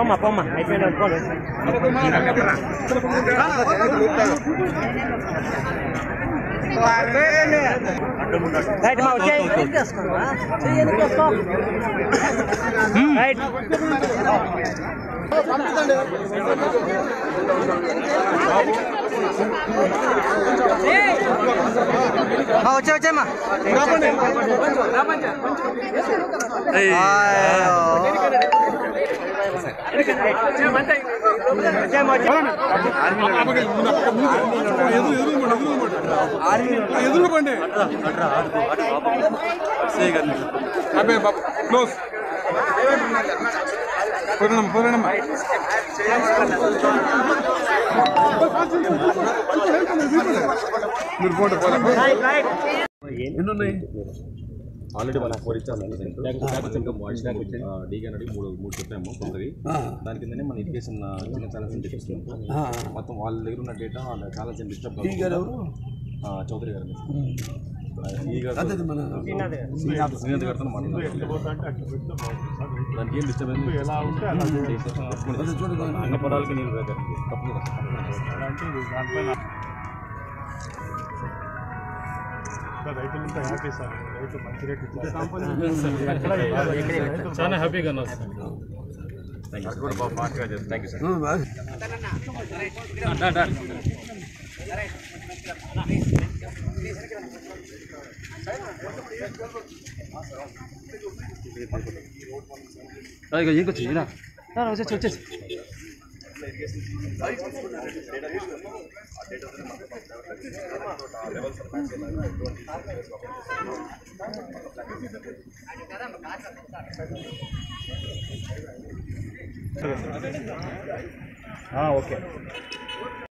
పోమ్మా పోమ్మా అయిపోయిన అనుకోండి రైట్ మా వచ్చేయ్ రైట్ వచ్చే వచ్చేమ్మా ఎదురు పండి అబ్బాయి బాబు క్లోజ్ పూరణమ్మ పూరణమ్మ మీరు పోండి పోలే ఆల్రెడీ మనం ఫోర్ ఇచ్చాము ఇంకా వాయిస్ డీగా అడిగి మూడు మూడు చెప్పాము కొత్తవి దాని కిందనే మన ఇరిగేషన్ చిన్న ఛానల్స్ చెప్పిస్తున్నాం మొత్తం వాళ్ళ దగ్గర ఉన్న డేటా వాళ్ళ ఛానల్స్ ఏం డిస్టర్బ్ చౌదరి గారు ఈ గారు శ్రీనాథ్ గారితో మాట్లాడుతున్నాం దానికి ఏం డిస్టర్బ్ అన్ని పొలాలకి నీళ్ళు తప్పకుండా తప్పకుండా రైతులంతా హ్యాపీ సార్ రైతు మంచి రేట్ ఇచ్చారు చాలా హ్యాపీగా ఉన్నారు సార్ అది కూడా బాగా ఫాస్ట్గా చేస్తాం థ్యాంక్ యూ సార్ వచ్చేసి వచ్చేసి ఓకే